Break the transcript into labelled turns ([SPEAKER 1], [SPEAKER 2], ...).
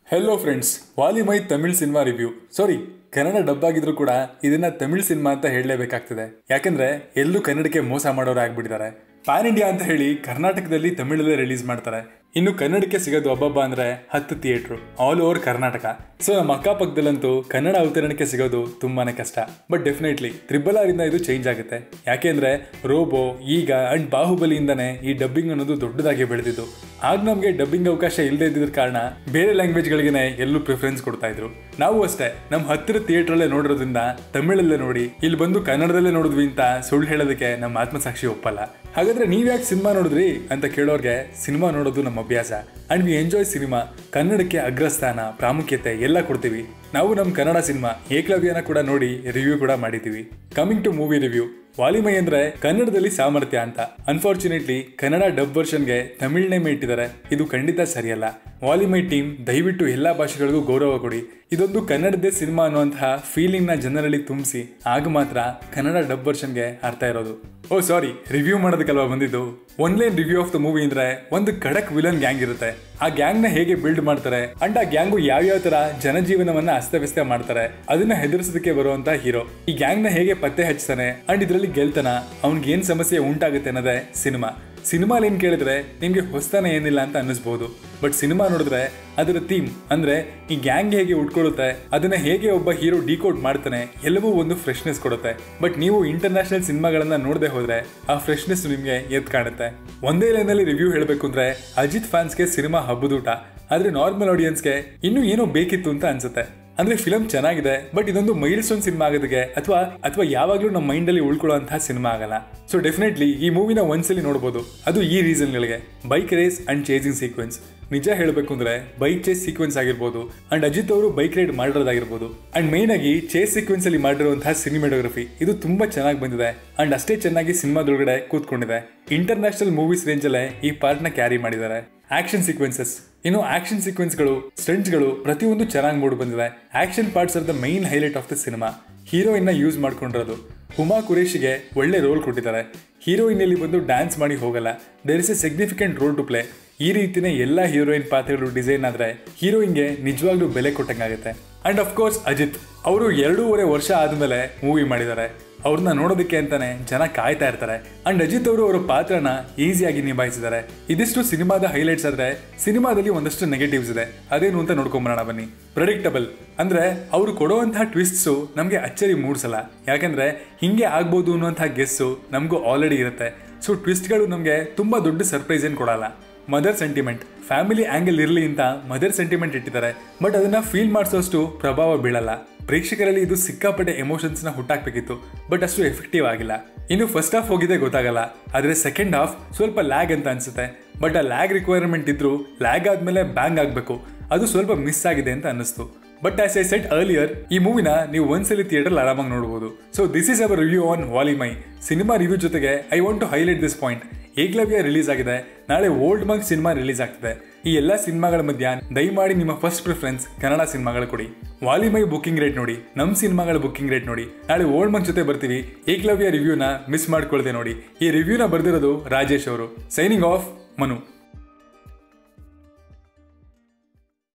[SPEAKER 1] hello friends Valimai Tamil cinema review sorry Kannada dub ಆಗಿದ್ರು ಕೂಡ ಇದನ್ನ ತಮಿಳ್ ಸಿನಿಮಾ ಅಂತ ಹೇಳಲೇಬೇಕಾಗ್ತದೆ ಯಾಕಂದ್ರೆ ಎಲ್ಲೂ ಕನ್ನಡಕ್ಕೆ ಮೋಸ ಮಾಡೋರು ಆಗ್ಬಿಟ್ಟಿದ್ದಾರೆ ಪ್ಯಾನ್ ಇಂಡಿಯಾ ಅಂತ ಹೇಳಿ ಕರ್ನಾಟಕದಲ್ಲಿ ತಮಿಳಲ್ಲೇ ರಿಲೀಸ್ ಮಾಡ್ತಾರೆ ಇನ್ನು ಕನ್ನಡಕ್ಕೆ ಸಿಗೋದು ಒಬ್ಬೊಬ್ಬ ಅಂದ್ರೆ ಹತ್ತು theatre all over Karnataka so ನಮ್ಮ ಅಕ್ಕಪಕ್ಕದಲ್ಲಂತೂ ಕನ್ನಡ ಅವತರಣಕ್ಕೆ ಸಿಗೋದು ತುಂಬಾನೇ ಕಷ್ಟ ಬಟ್ ಡೆಫಿನೆಟ್ಲಿ ತ್ರಿಬಲ್ ಆರ್ ಇಂದ ಇದು ಚೇಂಜ್ ಆಗುತ್ತೆ ಯಾಕೆಂದ್ರೆ ರೋಬೋ ಈಗ ಅಂಡ್ ಬಾಹುಬಲಿಯಿಂದನೇ ಈ ಡಬ್ಬಿಂಗ್ ಅನ್ನೋದು ದೊಡ್ಡದಾಗಿ ಬೆಳೆದಿದ್ದು ಆಗ ನಮಗೆ ಡಬ್ಬಿಂಗ್ ಅವಕಾಶ ಇಲ್ಲದೆ ಇದ್ದಿದ್ದ ಕಾರಣ ಬೇರೆ ಲ್ಯಾಂಗ್ವೇಜ್ಗಳಿಗೆ ಎಲ್ಲೂ ಪ್ರಿಫರೆನ್ಸ್ ಕೊಡ್ತಾ ಇದ್ರು ನಾವು ಅಷ್ಟೇ ನಮ್ಮ ಹತ್ತಿರ ಥಿಯೇಟ್ರಲ್ಲೇ ನೋಡಿರೋದ್ರಿಂದ ತಮಿಳಲ್ಲೇ ನೋಡಿ ಇಲ್ಲಿ ಬಂದು ಕನ್ನಡದಲ್ಲೇ ನೋಡಿದ್ವಿ ಅಂತ ಸುಳ್ಳು ಹೇಳೋದಕ್ಕೆ ನಮ್ಮ ಆತ್ಮಸಾಕ್ಷಿ ಒಪ್ಪಲ್ಲ ಹಾಗಾದ್ರೆ ನೀವ್ ಯಾಕೆ ಸಿನಿಮಾ ನೋಡಿದ್ರಿ ಅಂತ ಕೇಳೋರ್ಗೆ ಸಿನಿಮಾ ನೋಡೋದು ನಮ್ಮ ಅಭ್ಯಾಸ ಅಂಡ್ ವಿ ಎಂಜಾಯ್ ಸಿನಿಮಾ ಕನ್ನಡಕ್ಕೆ ಅಗ್ರಸ್ಥಾನ ಪ್ರಾಮುಖ್ಯತೆ ಎಲ್ಲ ಕೊಡ್ತೀವಿ ನಾವು ನಮ್ಮ ಕನ್ನಡ ಸಿನಿಮಾ ಏಕಲವ್ಯನ ಕೂಡ ನೋಡಿ ರಿವ್ಯೂ ಕೂಡ ಮಾಡಿದ್ದೀವಿ coming to movie review Valimai ಅಂದ್ರೆ ಕನ್ನಡದಲ್ಲಿ ಸಾಮರ್ಥ್ಯ ಅಂತ ಅನ್ಫಾರ್ಚುನೇಟ್ಲಿ ಕನ್ನಡ ಡಬ್ ವರ್ಷನ್ಗೆ ತಮಿಳ್ ನೇಮ್ ಇಟ್ಟಿದ್ದಾರೆ ಇದು ಖಂಡಿತ ಸರಿಯಲ್ಲ ವಾಲಿಮೈ ಟೀಮ್ ದಯವಿಟ್ಟು ಎಲ್ಲಾ ಭಾಷೆಗಳಿಗೂ ಗೌರವ ಕೊಡಿ ಇದೊಂದು ಕನ್ನಡದೇ ಸಿನಿಮಾ ಅನ್ನುವಂತಹ ಫೀಲಿಂಗ್ ನ ಜನರಲ್ಲಿ ತುಂಬಿಸಿ ಆಗ ಮಾತ್ರ ಕನ್ನಡ ಡಬ್ ವರ್ಷನ್ಗೆ ಅರ್ಥ ಇರೋದು ಓ ಸಾರಿ ರಿವ್ಯೂ ಮಾಡೋದಕ್ಕಲ್ವಾ ಬಂದಿದ್ದು online review of the movie ಅಂದ್ರೆ ಒಂದು ಖಡಕ್ ವಿಲನ್ ಗ್ಯಾಂಗ್ ಇರುತ್ತೆ ಆ ಗ್ಯಾಂಗ್ ನ ಹೇಗೆ ಬಿಲ್ಡ್ ಮಾಡ್ತಾರೆ ಅಂಡ್ ಆ ಗ್ಯಾಂಗು ಯಾವ್ಯಾವ ತರ ಜನಜೀವನವನ್ನ ಅಸ್ತವ್ಯಸ್ತ ಮಾಡ್ತಾರೆ ಅದನ್ನ ಹೆದರ್ಸೋದಕ್ಕೆ ಬರುವಂತ ಹೀರೋ ಈ ಗ್ಯಾಂಗ್ ನ ಹೇಗೆ ಪತ್ತೆ ಹಚ್ತಾನೆ ಅಂಡ್ ಇದರಲ್ಲಿ ಗೆಲ್ತಾನ ಅವ್ನಿಗೆ ಏನ್ ಸಮಸ್ಯೆ ಉಂಟಾಗುತ್ತೆ ಅನ್ನೋದೇ ಸಿನಿಮಾ ಸಿನಿಮಾಲಿ ಏನ್ ಕೇಳಿದ್ರೆ ನಿಮ್ಗೆ ಹೊಸತನ ಏನಿಲ್ಲ ಅಂತ ಅನ್ನಿಸ್ಬೋದು ಬಟ್ ಸಿನಿಮಾ ನೋಡಿದ್ರೆ ಅದರ ಥೀಮ್ ಅಂದ್ರೆ ಈ ಗ್ಯಾಂಗ್ ಹೇಗೆ ಉಟ್ಕೊಳ್ಳುತ್ತೆ ಅದನ್ನ ಹೇಗೆ ಒಬ್ಬ ಹೀರೋ ಡಿಕೋಡ್ ಮಾಡ್ತಾನೆ ಎಲ್ಲವೂ ಒಂದು ಫ್ರೆಶ್ನೆಸ್ ಕೊಡುತ್ತೆ ಬಟ್ ನೀವು ಇಂಟರ್ನ್ಯಾಷನಲ್ ಸಿನಿಮಾಗಳನ್ನ ನೋಡದೆ ಹೋದ್ರೆ ಆ ಫ್ರೆಶ್ನೆಸ್ ನಿಮ್ಗೆ ಎದ್ ಕಾಣುತ್ತೆ ಒಂದೇ ಲೈನಲ್ಲಿ ರಿವ್ಯೂ ಹೇಳಬೇಕು ಅಂದ್ರೆ ಅಜಿತ್ ಫ್ಯಾನ್ಸ್ಗೆ ಸಿನಿಮಾ ಹಬ್ಬದೂಟ ಆದ್ರೆ ನಾರ್ಮಲ್ ಆಡಿಯನ್ಸ್ಗೆ ಇನ್ನೂ ಏನೋ ಬೇಕಿತ್ತು ಅಂತ ಅನ್ಸುತ್ತೆ ಅಂದ್ರೆ ಫಿಲಮ್ ಚೆನ್ನಾಗಿದೆ ಬಟ್ ಇದೊಂದು ಮೈಲ್ ಸ್ಟೋನ್ ಸಿನಿಮಾ ಆಗೋದಕ್ಕೆ ಅಥವಾ ಅಥವಾ ಯಾವಾಗಲೂ ನಮ್ಮ ಮೈಂಡ್ ಅಲ್ಲಿ ಉಳ್ಕೊಳ್ಳುವಂತಹ ಸಿನಿಮಾ ಆಗಲ್ಲ ಸೊ ಡೆಫಿನೆಟ್ಲಿ ಈ ಮೂವಿನ ಒಂದ್ಸಲಿ ನೋಡಬಹುದು ಅದು ಈ ರೀಸನ್ಗಳಿಗೆ bike race and chasing sequence ನಿಜ ಹೇಳಬೇಕು ಅಂದ್ರೆ ಬೈಕ್ ಚೇಸ್ ಸೀಕ್ವೆನ್ಸ್ ಆಗಿರ್ಬೋದು ಅಂಡ್ ಅಜಿತ್ ಅವರು ಬೈಕ್ ರೈಡ್ ಮಾಡಿರೋದಾಗಿರ್ಬೋದು ಅಂಡ್ ಮೈನ್ ಆಗಿ ಚೇಸ್ ಸೀಕ್ವೆನ್ಸ್ ಅಲ್ಲಿ ಮಾಡಿರುವಂತಹ ಸಿನಿಮಾಟೋಗ್ರಫಿ ಇದು ತುಂಬಾ ಚೆನ್ನಾಗಿ ಬಂದಿದೆ ಅಂಡ್ ಅಷ್ಟೇ ಚೆನ್ನಾಗಿ ಸಿನಿಮಾದೊಳಗಡೆ ಕೂತ್ಕೊಂಡಿದೆ ಇಂಟರ್ನ್ಯಾಷನಲ್ ಮೂವೀಸ್ ರೇಂಜ್ ಅಲ್ಲೇ ಈ ಪಾರ್ಟ್ ನ ಕ್ಯಾರಿ ಮಾಡಿದ್ದಾರೆ ಆಕ್ಷನ್ ಸೀಕ್ವೆನ್ಸಸ್ ಇನ್ನು ಆಕ್ಷನ್ ಸೀಕ್ವೆನ್ಸ್ಗಳು ಸ್ಟಂಟ್ಸ್ಗಳು ಪ್ರತಿಯೊಂದು ಚೆನ್ನಾಗಿ ಮೂಡ್ ಬಂದಿದೆ action parts are the main highlight of the cinema heroine ನ ಯೂಸ್ ಮಾಡ್ಕೊಂಡಿರೋದು ಹುಮಾ ಕುರೇಶಿಗೆ ಒಳ್ಳೆ ರೋಲ್ ಕೊಟ್ಟಿದ್ದಾರೆ ಹೀರೋಯಿನ್ ಇಲ್ಲಿ ಬಂದು ಡ್ಯಾನ್ಸ್ ಮಾಡಿ ಹೋಗಲ್ಲ there is a significant role to play ಈ ರೀತಿನೇ ಎಲ್ಲ ಹೀರೋಯಿನ್ ಪಾತ್ರಗಳು ಡಿಸೈನ್ ಆದ್ರೆ ಹೀರೋಯಿನ್ಗೆ ನಿಜವಾಗ್ಲೂ ಬೆಲೆ ಕೊಟ್ಟಂಗಾಗುತ್ತೆ ಅಂಡ್ ಆಫ್ ಕೋರ್ಸ್ ಅಜಿತ್ ಅವರು ಎರಡೂವರೆ ವರ್ಷ ಆದ್ಮೇಲೆ ಮೂವಿ ಮಾಡಿದ್ದಾರೆ ಅವ್ರನ್ನ ನೋಡೋದಕ್ಕೆ ಅಂತಾನೆ ಜನ ಕಾಯ್ತಾ ಇರ್ತಾರೆ ಅಂಡ್ ಅಜಿತ್ ಅವರು ಅವರ ಪಾತ್ರನ ಈಸಿಯಾಗಿ ನಿಭಾಯಿಸಿದ್ದಾರೆ ಇದಿಷ್ಟು ಸಿನಿಮಾದ ಹೈಲೈಟ್ಸ್ ಆದ್ರೆ ಸಿನಿಮಾದಲ್ಲಿ ಒಂದಷ್ಟು ನೆಗೆಟಿವ್ಸ್ ಇದೆ ಅದೇನು ಅಂತ ನೋಡ್ಕೊಂಬರೋಣ ಬನ್ನಿ ಪ್ರೆಡಿಕ್ಟಬಲ್ ಅಂದ್ರೆ ಅವರು ಕೊಡುವಂತಹ ಟ್ವಿಸ್ಟ್ಸು ನಮಗೆ ಅಚ್ಚರಿ ಮೂಡಿಸಲ್ಲ ಯಾಕಂದ್ರೆ ಹಿಂಗೆ ಆಗ್ಬೋದು ಅನ್ನುವಂತಹ ಗೆಸ್ಸು ನಮಗೂ ಆಲ್ರೆಡಿ ಇರುತ್ತೆ ಸೊ ಟ್ವಿಸ್ಟ್ಗಳು ನಮಗೆ ತುಂಬಾ ದೊಡ್ಡ ಸರ್ಪ್ರೈಸ್ ಏನು ಕೊಡಲ್ಲ ಮದರ್ ಸೆಂಟಿಮೆಂಟ್ ಫ್ಯಾಮಿಲಿ ಆಂಗಲ್ ಇರಲಿ ಅಂತ ಮದರ್ ಸೆಂಟಿಮೆಂಟ್ ಇಟ್ಟಿದ್ದಾರೆ ಬಟ್ ಅದನ್ನ ಫೀಲ್ ಮಾಡಿಸೋಷ್ಟು ಪ್ರಭಾವ ಬೀಳಲ್ಲ ಪ್ರೇಕ್ಷಕರಲ್ಲಿ ಇದು ಸಿಕ್ಕಾಪಟ್ಟೆ ಎಮೋಷನ್ಸ್ ನ ಹುಟ್ಟಾಕ್ಬೇಕಿತ್ತು ಬಟ್ ಅಷ್ಟು ಎಫೆಕ್ಟಿವ್ ಆಗಿಲ್ಲ ಇನ್ನು ಫಸ್ಟ್ ಹಾಫ್ ಹೋಗಿದೆ ಗೊತ್ತಾಗಲ್ಲ ಆದ್ರೆ ಸೆಕೆಂಡ್ ಹಾಫ್ ಸ್ವಲ್ಪ ಲ್ಯಾಗ್ ಅಂತ ಅನ್ಸುತ್ತೆ ಬಟ್ ಆ ಲ್ಯಾಗ್ ರಿಕ್ವೈರ್ಮೆಂಟ್ ಇದ್ರು ಲ್ಯಾಗ್ ಆದ್ಮೇಲೆ ಬ್ಯಾಂಗ್ ಆಗ್ಬೇಕು ಅದು ಸ್ವಲ್ಪ ಮಿಸ್ ಆಗಿದೆ ಅಂತ ಅನ್ನಿಸ್ತು but as I said earlier ಈ ಮೂವಿನ ನೀವು ಒಂದ್ಸಲಿ ಥಿಯೇಟರ್ ಆರಾಮಾಗಿ ನೋಡಬಹುದು so this is our review on Valimai cinema review ಜೊತೆಗೆ I want to highlight this point Eklavya release ಆಗಿದೆ ನಾಳೆ ಓಲ್ಡ್ ಮಂಕ್ ಸಿನಿಮಾ ರಿಲೀಸ್ ಆಗ್ತಿದೆ ಈ ಎಲ್ಲ ಸಿನಿಮಾಗಳ ಮಧ್ಯ ದಯಮಾಡಿ ನಿಮ್ಮ ಫಸ್ಟ್ ಪ್ರಿಫರೆನ್ಸ್ ಕನ್ನಡ ಸಿನಿಮಾಗಳು ಕೊಡಿ ವಾಲಿಮೈ ಬುಕಿಂಗ್ ರೇಟ್ ನೋಡಿ ನಮ್ಮ ಸಿನಿಮಾಗಳ ಬುಕಿಂಗ್ ರೇಟ್ ನೋಡಿ ನಾಳೆ ಓಲ್ಡ್ ಮಂಕ್ ಜೊತೆ ಬರ್ತೀವಿ ಏಕ್ಲವ್ಯ ರಿವ್ಯೂನ ಮಿಸ್ ಮಾಡ್ಕೊಳ್ದೆ ನೋಡಿ ಈ ರಿವ್ಯೂನ ಬರ್ದಿರೋದು ರಾಜೇಶ್ ಅವರು ಸೈನಿಂಗ್ ಆಫ್ ಮನು